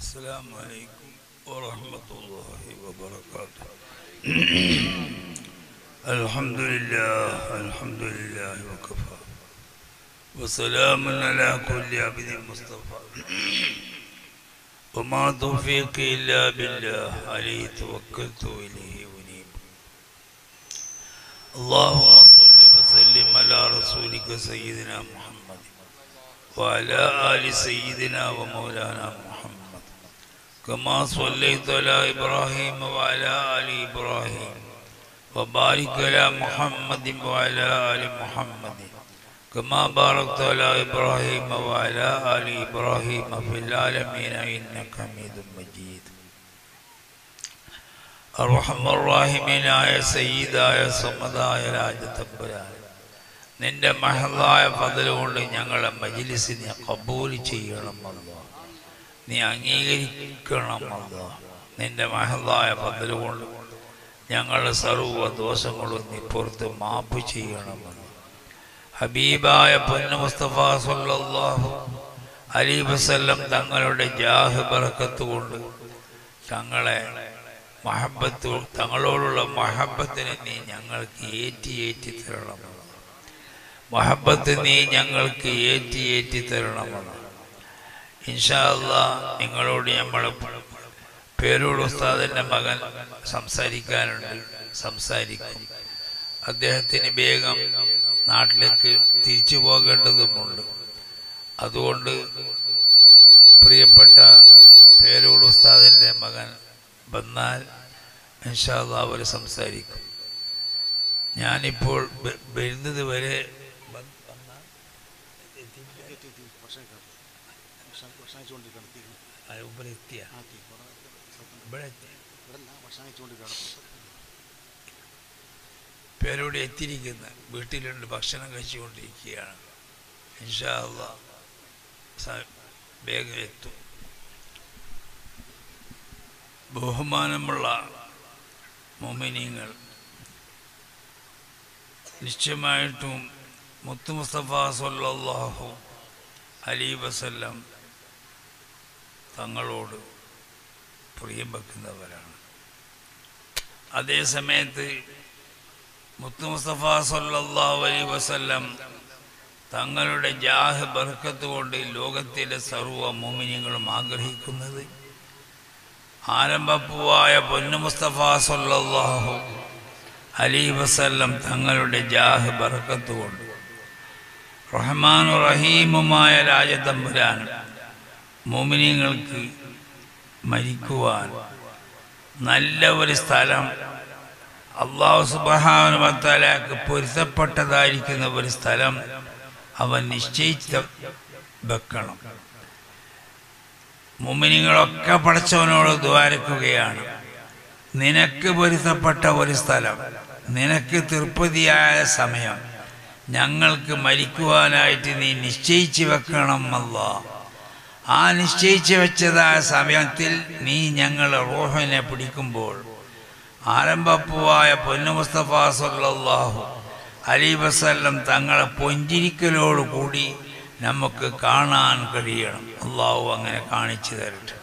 السلام عليكم ورحمة الله وبركاته الحمد لله الحمد لله وكفى وسلام على كل عبد مصطفى وما توفيقي إلا بالله عليه توكلت إليه أنيب اللهم صل وسلم على رسولك سيدنا محمد وعلى آل سيدنا ومولانا محمد كما صليت على إبراهيم وعلى آل إبراهيم وبارك على محمد وعلى آل محمد كما باركت على إبراهيم وعلى آل إبراهيم في العالمين إنك حميد مجيد الرحم الراحمين ആയ സയ്യിദായ സമതായ രാജതമ്പുരാൻ നിന്റെ മഹലായ ഫതൽ കൊണ്ട് ഞങ്ങളെ മജിലിസിനെ കബൂൽ ചെയ്യണമല്ല നീ അംഗീകരിക്കണമല്ല നിന്റെ മഹലായ ഫതൽ കൊണ്ട് ഞങ്ങളുടെ സർവ്വ ദോഷങ്ങളും നീ പുറത്ത് മാപ്പ് ചെയ്യണമെന്ന് ഹബീബായ പൊന്നു മുസ്തഫ സല്ലല്ലാഹു അലി വസല്ലം തങ്ങളുടെ ജാഹ് ബറക്കത്ത് കൊണ്ട് തങ്ങളെ മഹബത്ത് തങ്ങളോടുള്ള മഹബത്തിനെ നീ ഞങ്ങൾക്ക് ഏറ്റി ഏറ്റി തരണമെന്ന് മഹബത്ത് നീ ഞങ്ങൾക്ക് ഏറ്റി ഏറ്റി തരണമെന്ന് ഇൻഷാല്ല നിങ്ങളോട് നമ്മൾ പേരോട് ഉസ്താദിൻ്റെ മകൻ സംസാരിക്കാനുണ്ട് സംസാരിക്കും അദ്ദേഹത്തിന് വേഗം നാട്ടിലേക്ക് തിരിച്ചു പോകേണ്ടതുമുണ്ട് അതുകൊണ്ട് പ്രിയപ്പെട്ട പേരോട് ഉസ്താദിൻ്റെ മകൻ വന്നാൽ ഇൻഷാല്ല അവർ സംസാരിക്കും ഞാനിപ്പോൾ വ- വരുന്നത് വരെ ഇവിടെ എത്തിയ ഇവിടെ എത്തി പേരോട് എത്തിയിരിക്കുന്ന വീട്ടിലുണ്ട് ഭക്ഷണം കഴിച്ചുകൊണ്ടിരിക്കുകയാണ് ഇൻഷാ അള്ളാ സ- വേഗം എത്തും ബഹുമാനമുള്ള മൊമിനിങ്ങൾ നിശ്ചയമായിട്ടും മുത്തു മുസ്തഫ സല്ലല്ലാഹു അലി വസല്ലം തങ്ങളോട് പ്രിയം വെക്കുന്നവരാണ് അതേ സമയത്ത് മുത്തു മുസ്തഫ സല്ലല്ലാഹു അലൈഹി വസല്ലം തങ്ങളുടെ ജാഹ് ബർക്കത്ത് കൊണ്ട് ലോകത്തിലെ സർവ്വ മോമിനികളും ആഗ്രഹിക്കുന്നത് ആരംഭപ്പൂവായ പൊന്നു മുസ്തഫ സല്ലല്ലാഹു അലൈഹി വസല്ലം തങ്ങളുടെ ജാഹ് ബർക്കത്ത് കൊണ്ട് റഹ്മാനു റഹീമുമായ രാജതമ്പുരാൻ മോമിനിങ്ങൾക്ക് മരിക്കുവാൻ നല്ല ഒരു സ്ഥലം അള്ളാഹു സുബാനുമത്താലാക്ക് പൊരുത്തപ്പെട്ടതായിരിക്കുന്ന ഒരു സ്ഥലം അവൻ നിശ്ചയിച്ച വെക്കണം മുമിനിങ്ങളൊക്കെ പടച്ചവനോട് ദ്വാരക്കുകയാണ് നിനക്ക് പൊരുത്തപ്പെട്ട ഒരു സ്ഥലം നിനക്ക് തൃപ്തിയായ സമയം ഞങ്ങൾക്ക് മരിക്കുവാനായിട്ട് നീ നിശ്ചയിച്ചു വെക്കണം അല്ലാ ആ നിശ്ചയിച്ചു വെച്ചതായ സമയത്തിൽ നീ ഞങ്ങളെ റോഹനെ പിടിക്കുമ്പോൾ ആരംഭപ്പൂവായ പൊന്നു മുസ്തഫ സല്ലല്ലാഹു അലി വസല്ലം തങ്ങളെ പൊഞ്ചിരിക്കലോടുകൂടി നമുക്ക് കാണാൻ കഴിയണം അള്ളാഹു അങ്ങനെ കാണിച്ചു തരട്ടെ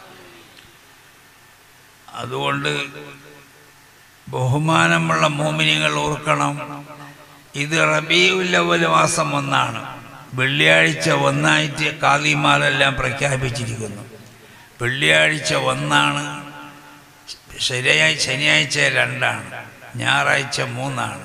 അതുകൊണ്ട് ബഹുമാനമുള്ള മോമിനികൾ ഓർക്കണം ഇത് റബീഉല്ലവൽ മാസം ഒന്നാണ് വെള്ളിയാഴ്ച ഒന്നായിട്ട് കാതിമാരെല്ലാം പ്രഖ്യാപിച്ചിരിക്കുന്നു വെള്ളിയാഴ്ച ഒന്നാണ് ശനിയാഴ്ച ശനിയാഴ്ച രണ്ടാണ് ഞായറാഴ്ച മൂന്നാണ്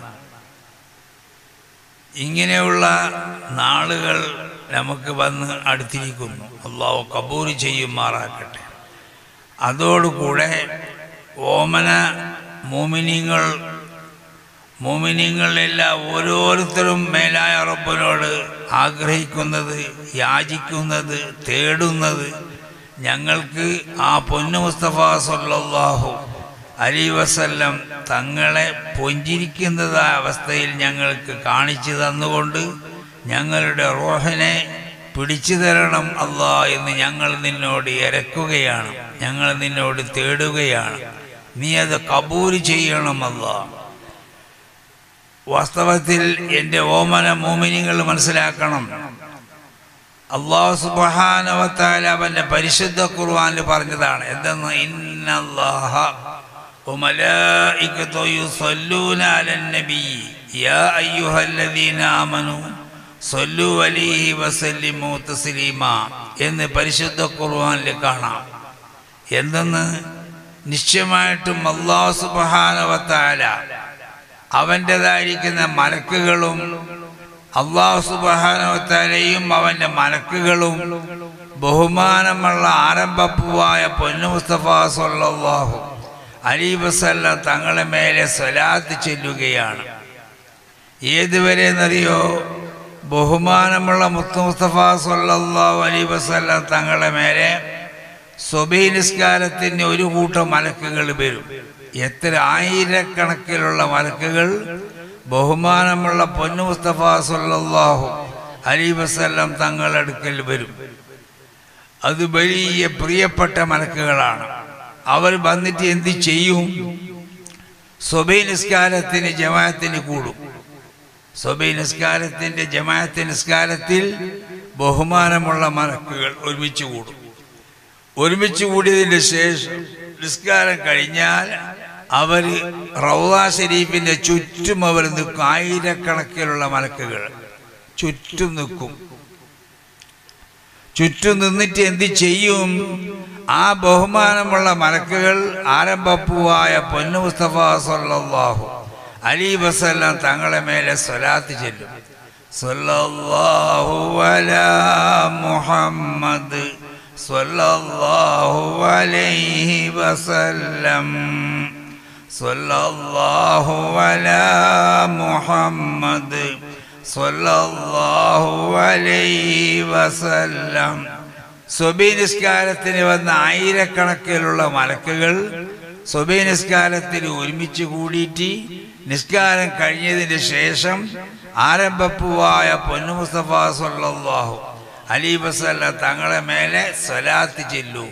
ഇങ്ങനെയുള്ള നാളുകൾ നമുക്ക് വന്ന് അടുത്തിരിക്കുന്നു അള്ളാഹു കബൂർ ചെയ്യുമാറാക്കട്ടെ അതോടുകൂടെ ഓമന മോമിനിങ്ങൾ മോമിനിങ്ങളെല്ലാം ഓരോരുത്തരും മേലായ റബ്ബിനോട് ആഗ്രഹിക്കുന്നത് യാചിക്കുന്നത് തേടുന്നത് ഞങ്ങൾക്ക് ആ പൊന്നു മുസ്തഫ സല്ലല്ലാഹു അലി വസല്ലം തങ്ങളെ പൊഞ്ചിരിക്കുന്നതായ അവസ്ഥയിൽ ഞങ്ങൾക്ക് കാണിച്ചു തന്നുകൊണ്ട് ഞങ്ങളുടെ റോഹനെ പിടിച്ചു തരണം അല്ലാ എന്ന് ഞങ്ങൾ നിന്നോട് ഇരക്കുകയാണ് ഞങ്ങൾ നിന്നോട് തേടുകയാണ് നീ അത് കബൂൽ ചെയ്യണം അല്ലാ വാസ്തവത്തിൽ എൻ്റെ ഓമന മോമിനികൾ മനസ്സിലാക്കണം അള്ളാഹു സുബാനവത്താല അവന്റെ പരിശുദ്ധ ഖുർആനിൽ പറഞ്ഞതാണ് എന്തെന്ന് ഇന്നല്ലാഹ وملائكته يصلون على النبي يا أيها الذين آمنوا صلوا عليه وسلموا تسليما എന്ന് പരിശുദ്ധ ഖുർആനിൽ കാണാം എന്തെന്ന് നിശ്ചയമായിട്ടും അള്ളാഹു സുബാനവത്താല അവൻ്റെതായിരിക്കുന്ന മലക്കുകളും അള്ളാഹു സുബാനവത്താലയും അവൻ്റെ മലക്കുകളും ബഹുമാനമുള്ള ആരംഭപ്പുവായ പൊന്നു മുസ്തഫ സല്ലാഹു അലി വസല്ല തങ്ങളെ മേലെ സ്വലാത്ത് ചെല്ലുകയാണ് ഏതുവരെ എന്നറിയോ ബഹുമാനമുള്ള മുത്തു മുസ്തഫ സല്ലാഹു അലി വസല്ല തങ്ങളെ മേലെ സ്വബീ നിസ്കാരത്തിന് ഒരു കൂട്ടം മലക്കുകൾ വരും എത്ര ആയിരക്കണക്കിലുള്ള മലക്കുകൾ ബഹുമാനമുള്ള പൊന്നു മുസ്തഫ സല്ലാഹു അലി വസല്ലം തങ്ങളടുക്കൽ വരും അത് വലിയ പ്രിയപ്പെട്ട മലക്കുകളാണ് അവർ വന്നിട്ട് എന്ത് ചെയ്യും സ്വബൈ നിസ്കാരത്തിന് ജമാഅത്തിന് കൂടും സ്വബൈ നിസ്കാരത്തിന്റെ ജമാഅത്ത് നിസ്കാരത്തിൽ ബഹുമാനമുള്ള മലക്കുകൾ ഒരുമിച്ച് കൂടും ഒരുമിച്ച് കൂടിയതിന് ശേഷം നിസ്കാരം കഴിഞ്ഞാൽ അവർ റൗദ ഷരീഫിന്റെ ചുറ്റും അവർ നിൽക്കും ആയിരക്കണക്കിലുള്ള മലക്കുകൾ ചുറ്റും നിൽക്കും ചുറ്റും നിന്നിട്ട് എന്ത് ചെയ്യും ആ ബഹുമാനമുള്ള മലക്കുകൾ ആരംഭപ്പൂവായ പൊന്നു മുസ്തഫ സല്ലല്ലാഹു അലി വസല്ലം തങ്ങളെ മേലെ സ്വലാത്ത് ചെല്ലും സല്ലല്ലാഹു അലാ മുഹമ്മദ് സല്ലല്ലാഹു അലൈഹി വസല്ലം സല്ലല്ലാഹു അലാ മുഹമ്മദ് സല്ലല്ലാഹു അലൈഹി വസല്ലം സ്വബി നിസ്കാരത്തിന് വന്ന ആയിരക്കണക്കിലുള്ള മലക്കുകൾ സ്വബി നിസ്കാരത്തിന് ഒരുമിച്ച് കൂടിയിട്ട് നിസ്കാരം കഴിഞ്ഞതിന് ശേഷം ആരംഭപ്പുവായ പൊന്നു മുസ്തഫ സല്ലല്ലാഹു അലി വസല്ല തങ്ങളെ മേലെ സ്വലാത്ത് ചെല്ലും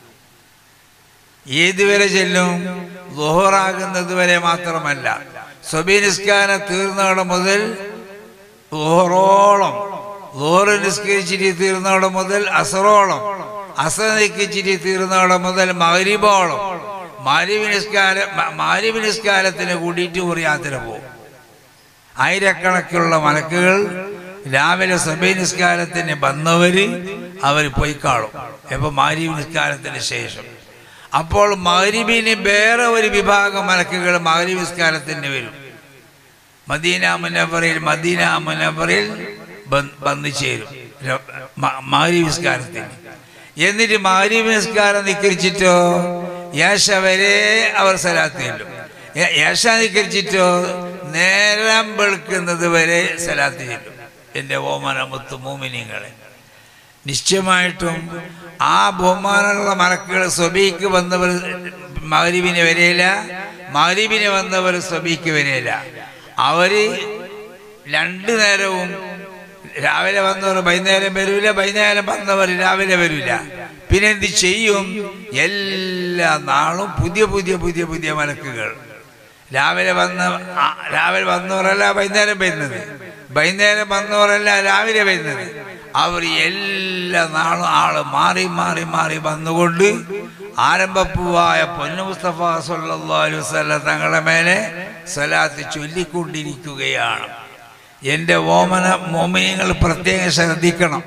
ഏതുവരെ ചെല്ലും ദുഹറാകുന്നത് വരെ മാത്രമല്ല സ്വബി നിസ്കാരം തീർന്നവിടെ മുതൽ ദുഹറോളം ദുഹറ് നിസ്കരിച്ചിട്ട് തീർന്നവിടെ മുതൽ അസറോളം അസർ നിസ്കരിച്ചിട്ട് തീർന്നവിടെ മുതൽ മകരിബോളം മാരിബ് നിസ്കാര മാരിബ് നിസ്കാരത്തിന് കൂടിയിട്ട് ഒരു യാത്ര പോകും ആയിരക്കണക്കിലുള്ള മലക്കുകൾ രാവിലെ സഭ നിസ്കാരത്തിന് വന്നവര് അവർ പോയി കാണും എപ്പോ മാരിബ് നിസ്കാരത്തിന് ശേഷം അപ്പോൾ മകരിബിന് വേറെ ഒരു വിഭാഗം മലക്കുകൾ മകരിബ് നിസ്കാരത്തിന് വരും മദീന മുനവറിൽ മദീന മുനവറിൽ വന്നു ചേരും മാരി നിസ്കാരത്തിന് എന്നിട്ട് മാരി നിസ്കാരം നിക്കരിച്ചിട്ടോ യേശ വരെ അവർ സലാത്ത് ചെല്ലും യേശ നിക്കരിച്ചിട്ടോ നേരം വെളുക്കുന്നത് വരെ സലാത്ത് ചെല്ലും എൻ്റെ ഓമന മുത്തു മൂമിനിങ്ങളെ നിശ്ചയമായിട്ടും ആ ബഹുമാനമുള്ള മലക്കുകൾ സ്വബീക്ക് വന്നവർ മകരീബിന് വരെയില്ല മകരീബിന് വന്നവർ സ്വബീക്ക് വരെയില്ല അവര് രണ്ടു നേരവും രാവിലെ വന്നവർ വൈകുന്നേരം വരൂല വൈകുന്നേരം വന്നവർ രാവിലെ വരൂല പിന്നെ എന്ത് ചെയ്യും എല്ലാ നാളും പുതിയ പുതിയ പുതിയ പുതിയ മലക്കുകൾ രാവിലെ വന്ന രാവിലെ വന്നവരല്ല വൈകുന്നേരം വരുന്നത് വൈകുന്നേരം വന്നവരല്ല രാവിലെ വരുന്നത് അവർ എല്ലാ നാളും ആള് മാറി മാറി മാറി വന്നുകൊണ്ട് ആരംഭപ്പൂവായ പൊന്നു മുസ്തഫ സല്ലല്ലാഹു വസല്ലം തങ്ങളുടെ മേലെ സ്വലാത്ത് ചൊല്ലിക്കൊണ്ടിരിക്കുകയാണ് എൻ്റെ ഓമന മോമിനികൾ പ്രത്യേകം ശ്രദ്ധിക്കണം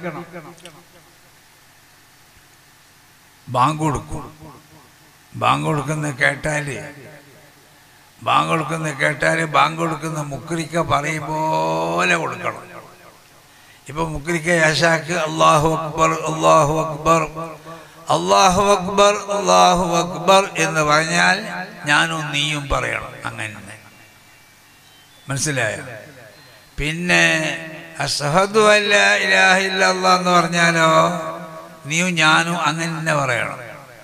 ബാങ്ക് കൊടുക്കും ബാങ്ക് കൊടുക്കുന്ന കേട്ടാല് ബാങ്ക് കൊടുക്കുന്ന കേട്ടാല് ബാങ്ക് കൊടുക്കുന്ന മുക്രിക്ക പറയും പോലെ കൊടുക്കണം ഇപ്പൊ മുക്രിക്ക യാഷാക്ക് അള്ളാഹു അക്ബർ അള്ളാഹു അക്ബർ അള്ളാഹു അക്ബർ അള്ളാഹു അക്ബർ എന്ന് പറഞ്ഞാൽ ഞാനും നീയും പറയണം അങ്ങനെ മനസ്സിലായോ പിന്നെ അഷഹദു അല്ല ഇലാഹ ഇല്ലല്ലാ എന്ന് പറഞ്ഞാലോ നീയും ഞാനും അങ്ങനെ തന്നെ പറയണം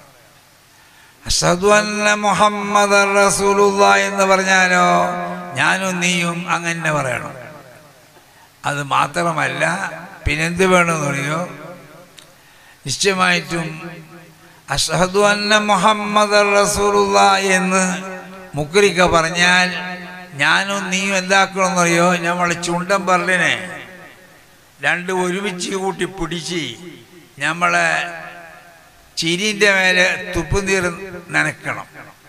അഷഹദു അന്ന മുഹമ്മദ് റസൂലുള്ള എന്ന് പറഞ്ഞാലോ ഞാനും നീയും അങ്ങനെ പറയണം അത് മാത്രമല്ല പിന്നെന്ത് വേണമെന്ന് പറയോ നിശ്ചയമായിട്ടും അഷഹദു അന്ന മുഹമ്മദ് റസൂലുള്ള എന്ന് മുക്രിക്ക പറഞ്ഞാൽ ഞാനും നീയും എന്താക്കണമെന്നറിയോ നമ്മളെ ചുണ്ടൻ പറലിനെ രണ്ട് ഒരുമിച്ച് കൂട്ടി പിടിച്ച് നമ്മളെ ചിരിൻ്റെ മേലെ തുപ്പുനീർ നനക്കണം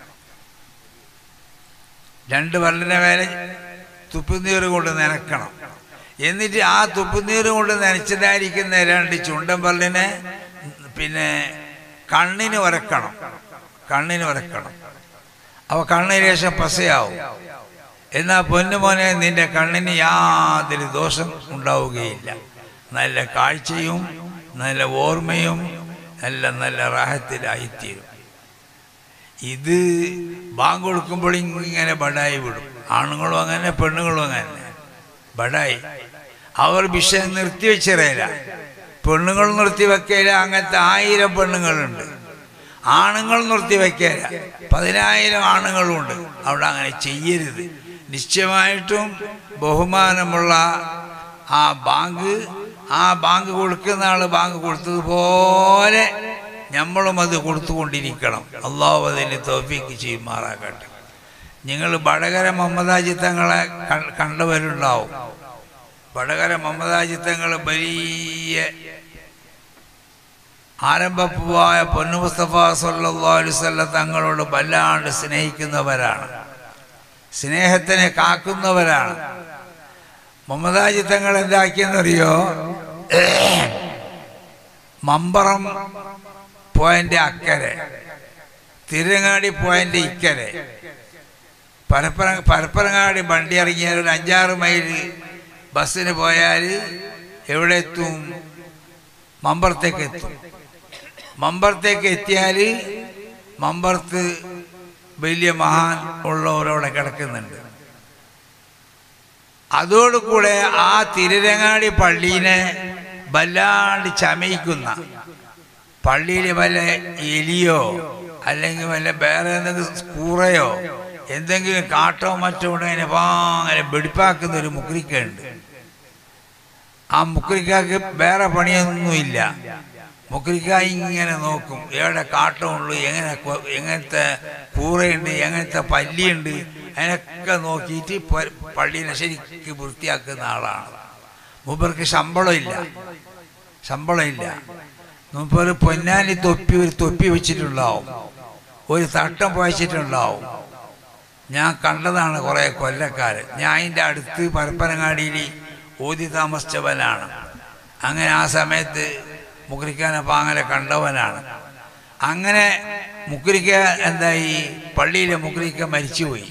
രണ്ട് വരലിൻ്റെ മേലെ തുപ്പുനീർ കൊണ്ട് നനക്കണം എന്നിട്ട് ആ തുപ്പുനീർ കൊണ്ട് നനച്ചതായിരിക്കുന്ന രണ്ട് ചുണ്ടൻ പല്ലിനെ പിന്നെ കണ്ണിന് ഉരക്കണം കണ്ണിന് ഉരക്കണം അപ്പോൾ കണ്ണിന് ശേഷം പസയാവും എന്നാൽ പൊന്നുമോനെ നിന്റെ കണ്ണിന് യാതൊരു ദോഷം ഉണ്ടാവുകയില്ല നല്ല കാഴ്ചയും നല്ല ഓർമ്മയും നല്ല നല്ല റാഹത്തിലായിത്തീരും ഇത് ബാങ്ക് കൊടുക്കുമ്പോൾ ഇങ്ങനെ ബടായി വിടും ആണുങ്ങളും അങ്ങനെ പെണ്ണുങ്ങളും അങ്ങനെ ബടായി അവർ വിഷയം നിർത്തിവെച്ചിറയില്ല പെണ്ണുങ്ങൾ നിർത്തി വെക്കയില്ല അങ്ങനത്തെ ആയിരം പെണ്ണുങ്ങളുണ്ട് ആണുങ്ങൾ നിർത്തി വെക്കയില്ല പതിനായിരം ആണുങ്ങളുണ്ട് അവിടെ അങ്ങനെ ചെയ്യരുത് നിശ്ചയമായിട്ടും ബഹുമാനമുള്ള ആ ബാങ്ക് ആ ബാങ്ക് കൊടുക്കുന്ന ആൾ ബാങ്ക് കൊടുത്തതുപോലെ നമ്മളും അത് കൊടുത്തുകൊണ്ടിരിക്കണം അള്ളാഹു അതിന് തോഫിക്ക് ചെയ്യുമാറാകട്ടെ നിങ്ങൾ വടകര മമതാജി തങ്ങളെ ക- കണ്ടവരുണ്ടാവും വടകര മമതാജി തങ്ങൾ വലിയ ആരംഭപ്പുവായ പൊന്നു മുസ്തഫ സല്ലല്ലാഹു അലൈഹി വസല്ലം തങ്ങളോട് വല്ലാണ്ട് സ്നേഹിക്കുന്നവരാണ് സ്നേഹത്തിനെ കാക്കുന്നവരാണ് മമതാജി തങ്ങൾ എന്താക്കിയെന്നറിയോ മമ്പറം പോയിന്റ് അക്കരെ തിരുങ്ങാടി പോയിന്റ് ഇക്കരെ പരപ്പര പരപ്പരങ്ങാടി വണ്ടി ഇറങ്ങിയാൽ ഒരു അഞ്ചാറ് മൈൽ ബസ്സിന് പോയാൽ എവിടെ എത്തും മമ്പറത്തേക്ക് എത്തും മമ്പറത്തേക്ക് എത്തിയാൽ മമ്പറത്ത് വലിയ മഹാൻ ഉള്ളവരവിടെ കിടക്കുന്നുണ്ട് അതോടുകൂടെ ആ തിരുരങ്ങാടി പള്ളീനെ വല്ലാണ്ട് ചമയിക്കുന്ന പള്ളിയിൽ വല്ല എലിയോ അല്ലെങ്കിൽ വല്ല വേറെ എന്തെങ്കിലും കൂറയോ എന്തെങ്കിലും കാട്ടോ മറ്റോ ഉണ്ടെങ്കിൽ അങ്ങനെ വെടിപ്പാക്കുന്ന ഒരു മുക്രിക്കുണ്ട് ആ മുക്രിക്കാക്ക് വേറെ പണിയൊന്നുമില്ല മുക്രിക്ക ഇങ്ങനെ നോക്കും എവിടെ കാട്ടമുള്ളൂ എങ്ങനെ കൊ- എങ്ങനത്തെ കൂറയുണ്ട് എങ്ങനത്തെ പല്ലിയുണ്ട് അതിനൊക്കെ നോക്കിയിട്ട് പ- പള്ളീനെ ശരിക്ക് വൃത്തിയാക്കുന്ന ആളാണ് മൂപ്പർക്ക് ശമ്പളമില്ല ശമ്പളമില്ല മൂപ്പർ പൊന്നാനി തൊപ്പി ഒരു തൊപ്പി വെച്ചിട്ടുണ്ടാവും ഒരു തട്ടം പോയിച്ചിട്ടുണ്ടാവും ഞാൻ കണ്ടതാണ് കുറേ കൊല്ലക്കാര് ഞാൻ അതിൻ്റെ അടുത്ത് പരപ്പനങ്ങാടിയിൽ ഓതി താമസിച്ചവനാണ് അങ്ങനെ ആ സമയത്ത് മുക്രിക്കാനെ പാങ്ങലെ കണ്ടവനാണ് അങ്ങനെ മുക്രിക്ക എന്തായി പള്ളിയിലെ മുക്രിക്ക മരിച്ചുപോയി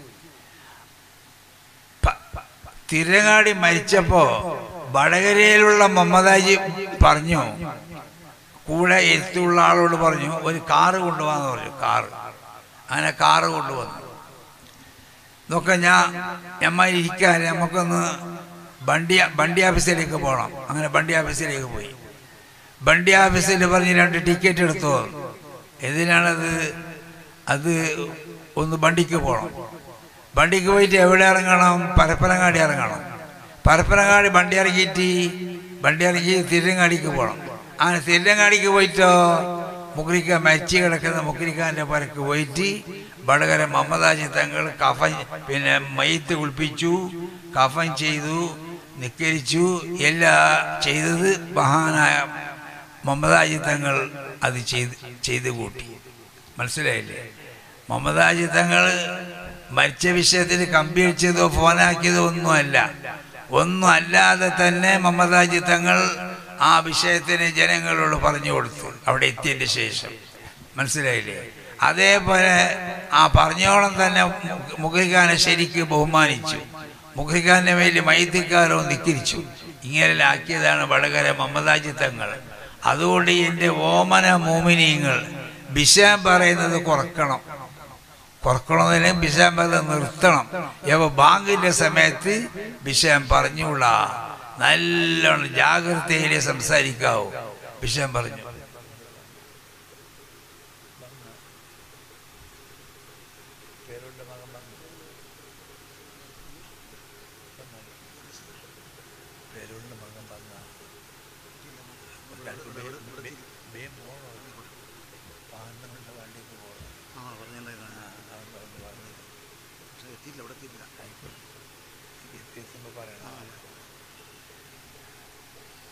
പ- തിരങ്ങാടി മരിച്ചപ്പോ വടകരയിലുള്ള മമ്മദാജി പറഞ്ഞു കൂടെ എത്തുള്ള ആളോട് പറഞ്ഞു ഒരു കാറ് കൊണ്ടുപോകാന്ന് പറഞ്ഞു കാറ് അങ്ങനെ കാറ് കൊണ്ടുവന്നു നോക്ക ഞാൻ ഞമ്മ ഇരിക്കാൻ നമുക്കൊന്ന് വണ്ടി വണ്ടി ഓഫീസിലേക്ക് പോകണം അങ്ങനെ വണ്ടി ഓഫീസിലേക്ക് പോയി വണ്ടി ഓഫീസിൽ പറഞ്ഞ് രണ്ട് ടിക്കറ്റ് എടുത്തോ എന്തിനാണത് അത് ഒന്ന് വണ്ടിക്ക് പോകണം വണ്ടിക്ക് പോയിട്ട് എവിടെ ഇറങ്ങണം പരപ്പനങ്ങാടി ഇറങ്ങണം പരപ്പനങ്ങാടി വണ്ടി ഇറങ്ങിയിട്ട് വണ്ടി ഇറങ്ങി തിരുങ്ങാടിക്ക് പോകണം അങ്ങനെ തിരുങ്ങാടിക്ക് പോയിട്ടോ മുക്രിക്ക മരിച്ചു കിടക്കുന്ന മുക്രിക്കാൻ്റെ പരക്ക് പോയിട്ട് വടകര മമതാജി തങ്ങൾ കഫൻ പിന്നെ മയ്യത്ത് കുളിപ്പിച്ചു കഫൻ ചെയ്തു നിക്കരിച്ചു എല്ലാം ചെയ്തത് മഹാനായ മമതാജി തങ്ങൾ അത് ചെയ്ത് ചെയ്ത് കൂട്ടി മനസ്സിലായില്ലേ മമതാജി തങ്ങൾ മരിച്ച വിഷയത്തിൽ കമ്പിയടിച്ചതോ ഫോനാക്കിയതോ ഒന്നുമല്ല ഒന്നും അല്ലാതെ തന്നെ മമതാജി തങ്ങൾ ആ വിഷയത്തിന് ജനങ്ങളോട് പറഞ്ഞു കൊടുത്തു അവിടെ എത്തിയതിന് ശേഷം മനസ്സിലായില്ലേ അതേപോലെ ആ പറഞ്ഞോളം തന്നെ മുഖിഖാനെ ശരിക്ക് ബഹുമാനിച്ചു മുഖിഖാന്റെ മേലിൽ മൈത്തിക്കാരോ നിക്കിരിച്ചു ഇങ്ങനെ ആക്കിയതാണ് വടകര മമതാജി തങ്ങൾ അതുകൊണ്ട് എൻ്റെ ഓമന മോമിനിയങ്ങൾ ബിശാൻ പറയുന്നത് കുറക്കണം കുറക്കണമെന്നതിന് ബിശാൻ പറയുന്നത് നിർത്തണം അപ്പോൾ ബാങ്കിൻ്റെ സമയത്ത് ബിശാൻ പറഞ്ഞുകൂടാ നല്ലോണം ജാഗ്രതയിൽ സംസാരിക്കാവൂ ബിശാൻ പറഞ്ഞു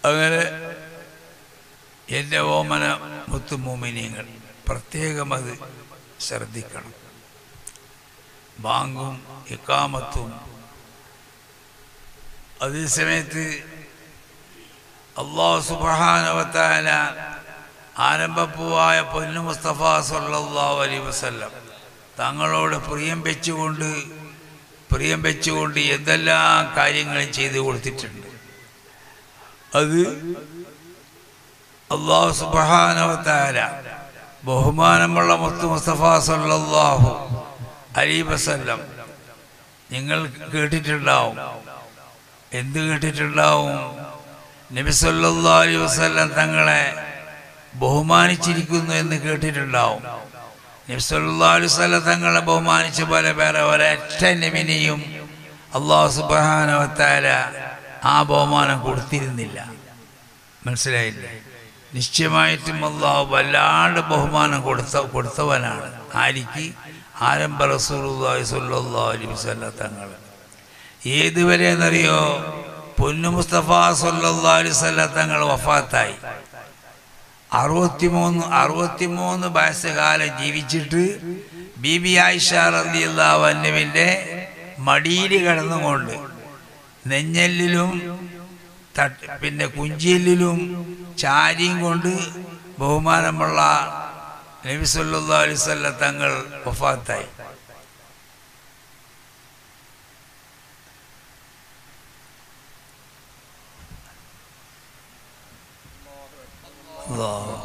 അങ്ങനെ എൻ്റെ ഓമന മുത്തുമോമിനിയങ്ങൾ പ്രത്യേകം അത് ശ്രദ്ധിക്കണം ബാങ്കും ഇക്കാമത്തും അതേ സമയത്ത് അള്ളാഹു സുബാനവത്താല ആരംഭപ്പൂവായ പൊന്നു മുസ്തഫ സല്ലല്ലാഹു അലൈഹി വസല്ലം തങ്ങളോട് പ്രിയം വെച്ചുകൊണ്ട് പ്രിയം വെച്ചുകൊണ്ട് എന്തെല്ലാം കാര്യങ്ങളും ചെയ്തു കൊടുത്തിട്ടുണ്ട് അത് അള്ളാഹു സുബാനവത്താല ബഹുമാനമുള്ള മുത്തു മുസ്തഫ സല്ലല്ലാഹു അലൈഹി വസല്ലം നിങ്ങൾ കേട്ടിട്ടുണ്ടാവും എന്ത് കേട്ടിട്ടുണ്ടാവും നബി സല്ലല്ലാഹു അലൈഹി വസല്ലം തങ്ങളെ ബഹുമാനിച്ചിരിക്കുന്നു എന്ന് കേട്ടിട്ടുണ്ടാവും നബി സല്ലല്ലാഹു അലൈഹി വസല്ലം തങ്ങളെ ബഹുമാനിച്ച പോലെ വേറെ ഒരൊറ്റ നബിനെയും അള്ളാഹു സുബ്ഹാനഹു വതആല ആ ബഹുമാനം കൊടുത്തിരുന്നില്ല മനസ്സിലായില്ലേ നിശ്ചയമായിട്ടും അള്ളാഹു വല്ലാണ്ട് ബഹുമാനം കൊടുത്ത കൊടുത്തവനാണ് ആരിക്ക് ആരംഭ റസൂലുള്ളാഹി സ്വല്ലല്ലാഹു അലൈഹി വസല്ലം തങ്ങൾ ഏതുവരെ എന്നറിയോ പൊന്നു മുസ്തഫ സല്ലല്ലാഹു അലൈഹി വസല്ലം തങ്ങൾ വഫാത്തായി അറുപത്തിമൂന്ന് അറുപത്തിമൂന്ന് വയസ്സുകാലം ജീവിച്ചിട്ട് ബീബി ആയിഷ റളിയല്ലാഹു അൻഹുവിൻ്റെ മടിയിൽ കിടന്നുകൊണ്ട് നെഞ്ഞല്ലിലും തട്ട് പിന്നെ കുഞ്ചിയല്ലിലും ചാരിയും കൊണ്ട് ബഹുമാനമുള്ള നബി സല്ലല്ലാഹു അലൈഹി വസല്ലം തങ്ങൾ വഫാത്തായി അല്ലാഹു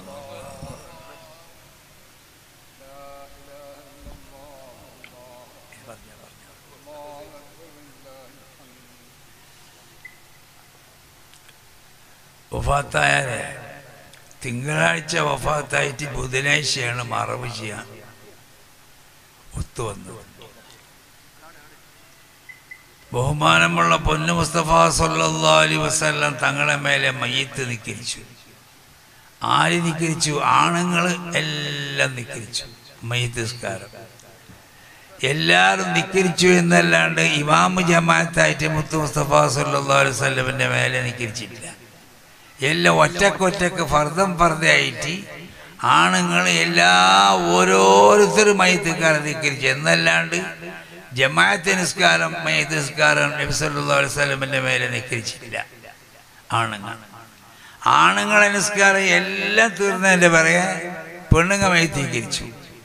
വഫാത്തായാലേ തിങ്കളാഴ്ച വഫാത്തായിട്ട് ബുധനാഴ്ചയാണ് മറവ് ചെയ്യാൻ ഒത്തുവന്നത് ബഹുമാനമുള്ള പൊന്നു മുസ്തഫ സല്ലല്ലാഹു അലൈഹി വസല്ലം തങ്ങളെ മേലെ മയ്യത്ത് നിക്കരിച്ചു ആര് നിക്കരിച്ചു ആണുങ്ങൾ എല്ലാം നിക്കരിച്ചു മയ്യത്ത് നിസ്കാരം എല്ലാവരും നിക്കരിച്ചു എന്നല്ലാണ്ട് ഇമാമ് ജമാഅത്തായിട്ട് മുത്തു മുസ്തഫ സല്ലല്ലാഹു അലൈഹി വസല്ലമിന്റെ മേലെ നിക്കരിച്ചിട്ടില്ല എല്ലാം ഒറ്റക്കൊറ്റക്ക് ഫർദം ഫർദയായിട്ട് ആണുങ്ങൾ എല്ലാ ഓരോരുത്തരും മയത്തുകാരം ധിക്കരിച്ചു എന്നല്ലാണ്ട് ജമാഅത്ത് നിസ്കാരം മയത്ത് നിസ്കാരം നബി സല്ലല്ലാഹു അലൈഹി വസല്ലമിന്റെ മേലെ നിക്കരിച്ചിട്ടില്ല ആണുങ്ങൾ ആണുങ്ങളെ നിസ്കാരം എല്ലാം തീർന്നതിൻ്റെ പിറകെ പെണ്ണുങ്ങ മയത്തീകരിച്ചു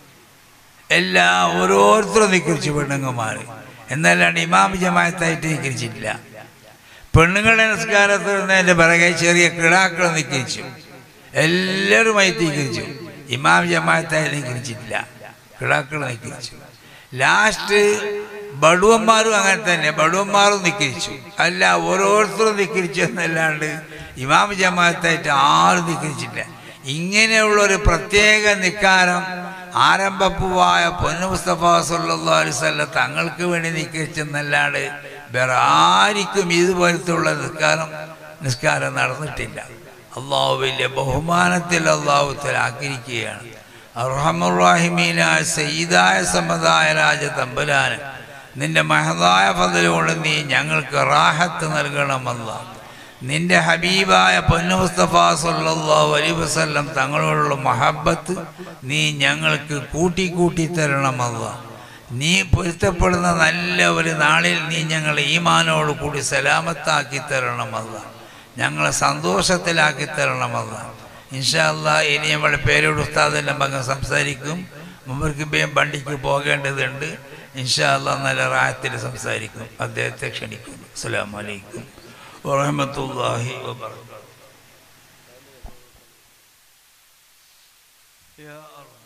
എല്ലാ ഓരോരുത്തരും നിക്കരിച്ചു പെണ്ണുങ്ങന്മാർ എന്നല്ലാണ്ട് ഇമാം ജമാഅത്തായിട്ട് നിക്കരിച്ചിട്ടില്ല പെണ്ണുങ്ങളുടെ നിസ്കാരത്തിൻ്റെ പിറകെ ചെറിയ കിടാക്കൾ നിൽക്കിച്ചു എല്ലാവരും മയത്തീകരിച്ചു ഇമാം ജമാഅത്തായി നിൽക്കിച്ചിട്ടില്ല കിടാക്കൾ നിൽക്കിച്ചു ലാസ്റ്റ് ബടുവന്മാരും അങ്ങനെ തന്നെ ബടുവന്മാരും നിൽക്കിച്ചു അല്ല ഓരോരുത്തരും നിൽക്കിച്ചു എന്നല്ലാണ്ട് ഇമാം ജമാഅത്തായിട്ട് ആരും നിൽക്കിച്ചില്ല ഇങ്ങനെയുള്ള ഒരു പ്രത്യേക നിക്കാരം ആരംഭപ്പൂവായ പൊന്നു മുസ്തഫ സല്ലല്ലാഹു അലൈഹി വസല്ലം തങ്ങൾക്ക് വേണ്ടി നിൽക്കിച്ചെന്നല്ലാണ്ട് വേറെ ആർക്കും ഇതുപോലത്തുള്ള നിസ്കാരം നിസ്കാരം നടന്നിട്ടില്ല അള്ളാഹു വലിയ ബഹുമാനത്തിൽ അള്ളാഹുത്തലാക്കിയിരിക്കുകയാണ് അർഹമുറാഹിമീനായ സയ്യിദായ സമ്മതായ രാജ തമ്പുരാന് നിന്റെ മഹതായ ഫതൽ കൊണ്ട് നീ ഞങ്ങൾക്ക് റാഹത്ത് നൽകണമല്ല നിന്റെ ഹബീബായ പൊന്നു മുസ്തഫ സല്ലല്ലാഹു അലൈഹി വസല്ലം തങ്ങളോടുള്ള മഹബത്ത് നീ ഞങ്ങൾക്ക് കൂട്ടി കൂട്ടി തരണമല്ല നീ പൊരുത്തപ്പെടുന്ന നല്ല ഒരു നാളിൽ നീ ഞങ്ങളെ ഈമാനോട് കൂടി സലാമത്താക്കി തരണമല്ല ഞങ്ങളെ സന്തോഷത്തിലാക്കി തരണമല്ല ഇൻഷാല്ല ഇനി നമ്മുടെ പേരോട് ഉസ്താദെല്ലാം പങ്ക് സംസാരിക്കും മുമ്പർക്ക് ബേം വണ്ടിക്ക് പോകേണ്ടതുണ്ട് ഇൻഷാല്ല നല്ല റായത്തിൽ സംസാരിക്കും അദ്ദേഹത്തെ ക്ഷണിക്കുന്നു അസ്സാം വലൈക്കും വറഹമത്തല്ലാഹി വബർക്കാത്തു